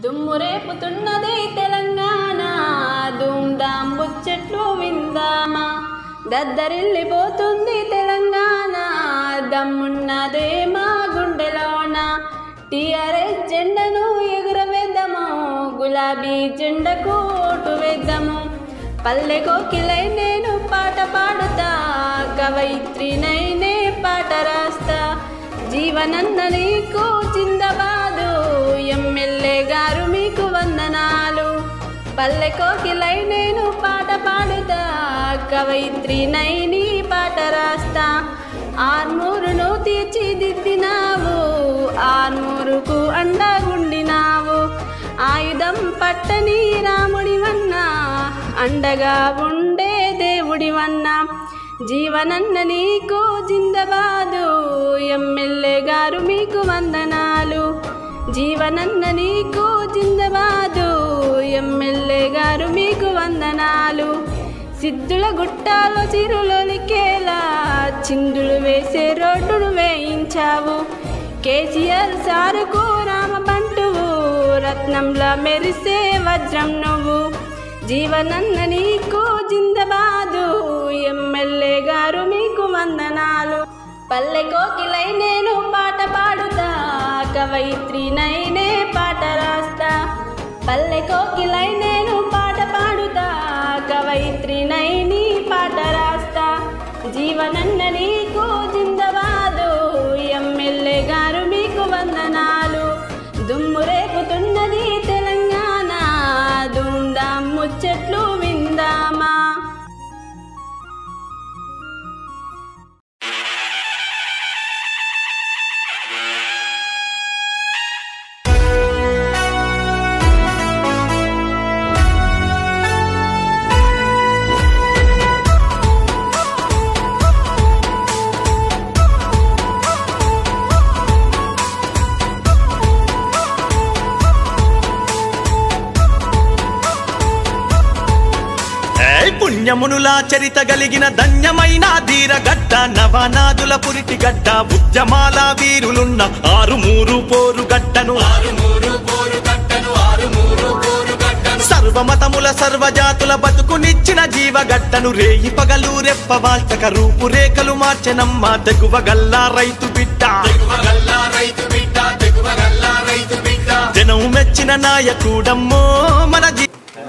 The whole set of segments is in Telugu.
దుమ్ము రేపుతున్నది తెలంగాణ ధూమ్ధాం ముచ్చట్లు విందామా దద్దరిల్లిపోతుంది తెలంగాణ దమ్మున్నదే మా గుండెలోన టిఆర్ఎస్ జెండను ఎగురవేద్దాము గులాబీ జెండకు ఓటు వేద్దాము పల్లె కోకిలై నేను పాట పాడుతా కవయిత్రినై నే పాట రాస్తా జీవనన్న నీకు జిందబాదు ఎమ్మెల్యే గారు మీకు వందనాలు పల్లె కోకిలై నేను పాట పాడుతా కవయిత్రినై నీ పాట రాస్తా ఆర్మూరును తీర్చిదిద్దినావు ఆర్మూరుకు అండగుండినావు ఆయుధం పట్టని రాముడివన్నా అండగా ఉండే దేవుడివన్నా జీవనన్న నీకు జిందబాదు ఎమ్మెల్యే గారు మీకు వందనాలు జీవనన్న నీకు జిందబాదు ఎమ్మెల్యే గారు మీకు వందనాలు సిద్ధుల గుట్టాలో చిరులొలికేలా చిందులు వేసే రోడ్డును వేయించావు కేసీఆర్ సారుకు రామబంటువు రత్నంలా మెరిసే వజ్రం నువ్వు జీవనన్న నీకు జిందబాదు ఎమ్మెల్యే గారు మీకు వందనాలు పల్లె కోకిలై నేను పాట పాడుతా కవయిత్రినైనే పాట రాస్తా పల్లె కోకిలై నేను పాట పాడుతా కవయిత్రినై నీ పాట రాస్తా జీవనన్న నీకు జిందబాదు ఎమ్మెల్యే గారు మీకు వందనాలు దుమ్ము రేపుతున్నది తెలంగాణ దుందాం ముచ్చట్లు విందామా ఏయ్ పుణ్యమునులా చరిత గలిగిన ధన్యమైన ధీరగడ్డ నవనాదుల పురిటి గడ్డ ఉద్యమాల వీరులున్న ఆరుమూరు పోరు గడ్డను సర్వమతముల సర్వజాతుల బతుకునిచ్చిన జీవగడ్డను రేయి పగలు రెప్పవాల్చక రూపురేఖలు మార్చెనమ్మ తెగువ గల్లా రైతు బిడ్డ జనం మెచ్చిన నాయకుడమ్మో మన జీ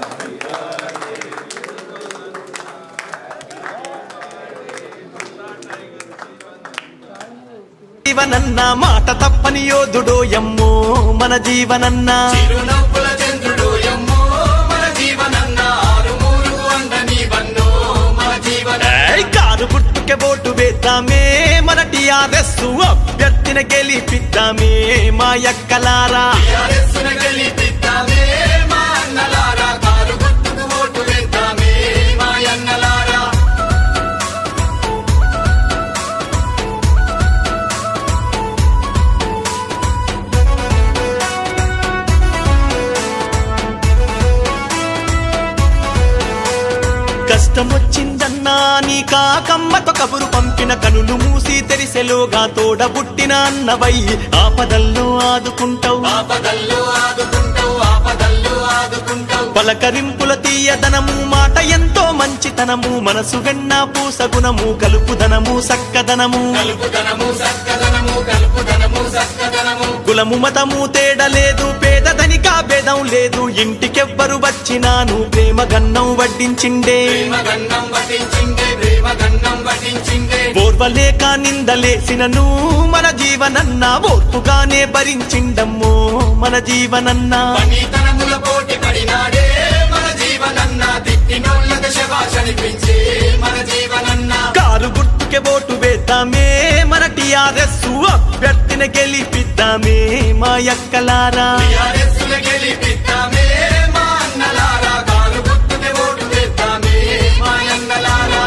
జీవనన్న మాట తప్పని యోధుడో ఎమ్మో మన జీవనన్న చిరునవ్వుల చంద్రుడు ఎమ్మో మన జీవనన్న ఆరుమూరుకు అండ నీవన్నో మన జీవన ఏయ్ కారు గుర్తుకే ఓటు వేద్దామే మన టిఆర్ఎస్ అభ్యర్థిన గెలిపిద్దామే మా యక్కలారా టిఆర్ఎస్సున గెలిపిద్దామే మా అన్నలారా కారు గుర్తుకు ఓటు వేద్దామే మా అన్నలారా కష్టం వచ్చిందన్నా నీ కాకమ్మతో కబురు పంపిన కనులు మూసి తెరిసెలోగా తోడబుట్టిన అన్నవయ్యి ఆపదల్లో ఆదుకుంటావు ఆపదల్లో ఆదుకుంటావు ఆపదల్లో ఆదుకుంటావు పలకరింపుల తీయదనము మాట ఎంతో మంచితనము మనసు వెన్న పూసగుణము కలుపుదనము సక్కదనము కలుపుదనము సక్కదనము కలుపుదనము సక్కదనము కులము మతము తేడలేదు పేదదనిక భేదం లేదు ఇంటికెవ్వరు వచ్చినాను ప్రేమ గన్నం వడ్డించిండే ప్రేమ గన్నం వటించిందే ప్రేమ గన్నం వటించిందే ఓర్వలేక నిందలేసినను మన జీవనన్న ఓర్పుగానే భరించిండమ్మో మన జీవనన్న పనితనముల పోటీ పడినాడే మన జీవనన్న దిట్టినోళ్ళక శభాష్ అనిపించే మన జీవనన్న కారు గుర్తుకే ఓటు వేద్దామే మన టిఆర్ఎస్ అభ్యర్థిని గెలిపిద్దామే మా యక్కలారా టిఆర్ఎస్సుల గెలిపిద్దామే మా అన్నలారా కారు గుర్తుకే ఓటు వేద్దామే మా అన్నలారా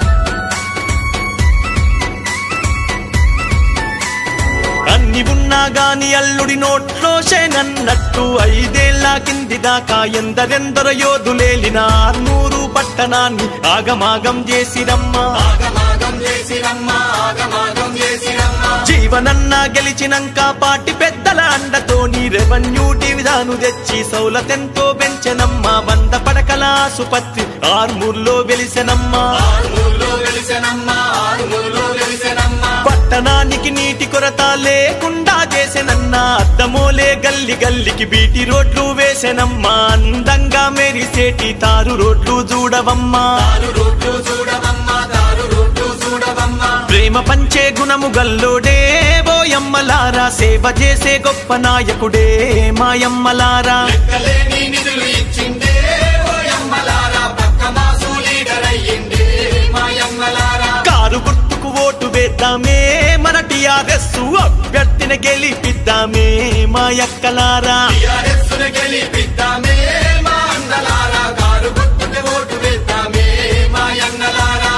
అన్ని ఉన్నా గాని అల్లుడి నోట్లో నన్నట్టు ఐదేళ్ల కింది దాకా ఎందరెందరో యోధులేలిన ఆర్మూరు పట్టణాన్ని ఆగమాగం చేసిరమ్మా ఆగమాగం చేసిరమ్మా ఆగమాగం చేసిరమ్మా జీవనన్నా గెలిచినంక పార్టీ పెద్దల అండతోని రెవెన్యూ డివిజాను తెచ్చి సౌలతెంతో పెంచెనమ్మా వంద పడకల ఆసుపత్రి ఆర్మూర్లో వెలిసెనమ్మా ఆరుమూలో వెలిసెనమ్మా ఆరుమూలో వెలిసెనమ్మా పట్టణానికి నీటి కొరత లేకుండా చేసెనన్నా అద్దమోలే గల్లి గల్లికి బీటి రోడ్లు వేసెనమ్మా అందంగా మెరిసేటి తారు రోడ్లు చూడవమ్మా తారు రోడ్లు చూడవమ్మా తారు రోడ్లు చూడవమ్మా ప్రేమ పంచే గుణము గల్లోడే బోయమ్మలారా సేవ చేసే గొప్ప నాయకుడే మాయమ్మలారా లెక్కలేని నిధులు ఇచ్చిండే ఓయమ్మలారా పక్క మాసు లీడర్ అయ్యిండే మాయమ్మలారా కారు గుర్తుకు ఓటు వేద్దామే మన టిఆర్ఎస్ అభ్యర్థిని గెలిపిద్దామే మాయక్కలారా టిఆర్ఎస్ ను గెలిపిద్దామే మా అన్నలారా కారు గుర్తుకు ఓటు వేద్దామే మాయన్నలారా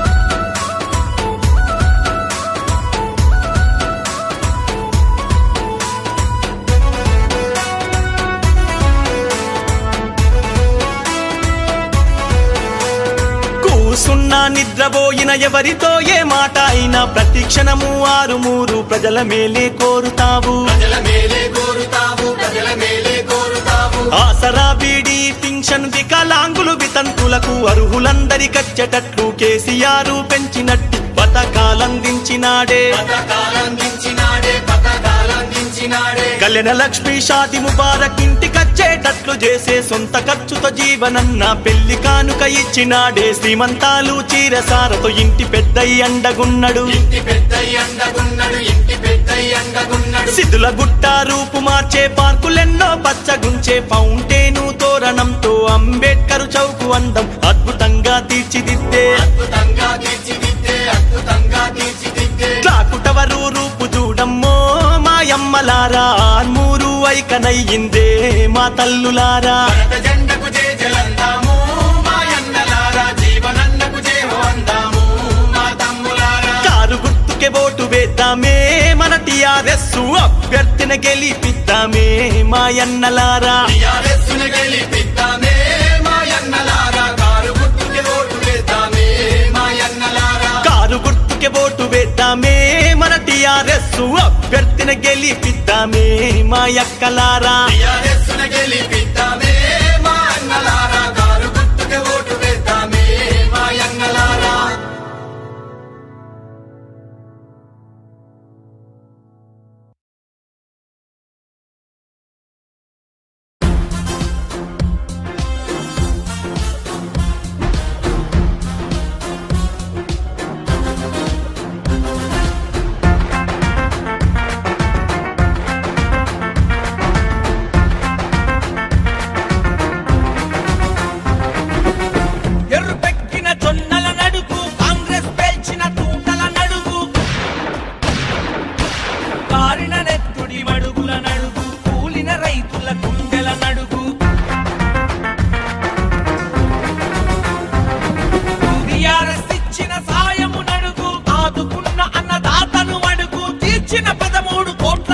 కూసున్నా నిద్రపోయిన ఎవరితో ఏ మాట అయినా ప్రతి క్షణము ఆరు మూరు ప్రజల మేలే కోరుతావు ప్రజల మేలే కోరుతావు ప్రజల మేలే కోరుతావు ఆసరా బీడీ పింఛన్ వికలాంగులు వితంతులకు అర్హులందరికచ్చేటట్లు కేసీఆర్ పెంచినట్టు పథకాలందించినాడే పథకాలందించినాడే పథకాలందించినాడే కళ్యాణ లక్ష్మి షాది ముబారక్ ఇంటికచ్చేటట్లు చేసే సొంత ఖర్చుతో జీవనన్న పెళ్లి కానుక ఇచ్చినాడే శ్రీమంతాలు చీరసారతో ఇంటి పెద్దయి అండగున్నడు ఇంటి పెద్ద ఎండగున్నడు ఇంటి పెద్ద ఎండగున్నడు సిద్ధుల గుట్ట రూపు మార్చే పార్కులెన్నో పచ్చగుంచే ఫౌంటేను తోరణంతో అంబేద్కర్ చౌకు అందం అద్భుతంగా తీర్చిదిద్దే అద్భుతంగా తీర్చిదిద్దే అద్భుతంగా తీర్చిదిద్దే క్లాకు టవరు రూపు చూడమ్మో మాయమ్మలారా ఆర్మూరు ఐకనయ్యిందే మా తల్లులారా భరత జెండకు జేజలందాము మాయన్నలారా జీవనన్నకు జేహో అందాము మా తమ్ములారా కారు గుర్తుకే ఓటు వేద్దామే మన టిఆర్ఎస్ అభ్యర్థిని గెలిపిద్దామే మాయన్నలారా టిఆర్ఎస్ ను గెలిపిద్దామే మాయన్నలారా కారు గుర్తుకి ఓటు వేద్దామే మాయన్నలారా కారు గుర్తుకే ఓటు వేద్దామే మన టిఆర్ఎస్ అభ్యర్థిని గెలిపిద్దామే మా యక్కలారా టిఆర్ఎస్ ను గెలిపిద్దామే మా అన్నలారా కారు గుర్తుకి ఓటు వేద్దామే మాయన్నలారా ఎర్రుపెక్కిన జొన్నల నడుగు కాంగ్రెస్ పేల్చిన తూటల నడుగు కారిన నెత్తుడి మడుగుల నడుగు కూలిన రైతుల గుండెల నడుగు టీఆర్ఎస్ ఇచ్చిన సాయము నడుగు ఆదుకున్న అన్నదాతను అడుగు తీర్చిన పదమూడు కోట్ల